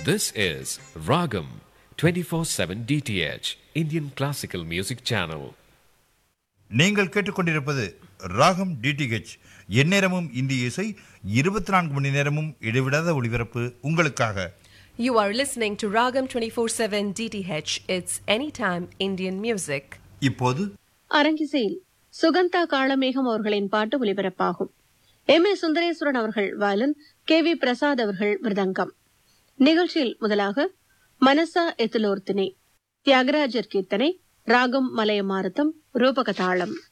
This is Ragam 24/7 DTH Indian Classical Music Channel. நீங்கள் கேட்டுக்கொண்டிருப்பது ராகம் டிடிஹெச் எந்நேரமும் இந்திய இசை இருபத்தி நான்கு மணி நேரமும் இடைவிடாத ஒளிபரப்பு உங்களுக்காக You are listening to Ragam 24/7 DTH. It's anytime Indian music. இப்போது அரங்கிசையில் சுகந்தா காளமேகம் அவர்களின் பாட்டு ஒலிபரப்பாகும் எம் ஏ சுந்தரேஸ்வரன் அவர்கள் வயலின் கே வி பிரசாத் அவர்கள் மிருதங்கம் நிகழ்ச்சியில் முதலாக மனசா எத்திலோர்த்தினே தியாகராஜர் கீர்த்தனை ராகம் மலையமாருத்தம் ரூபகதாளம்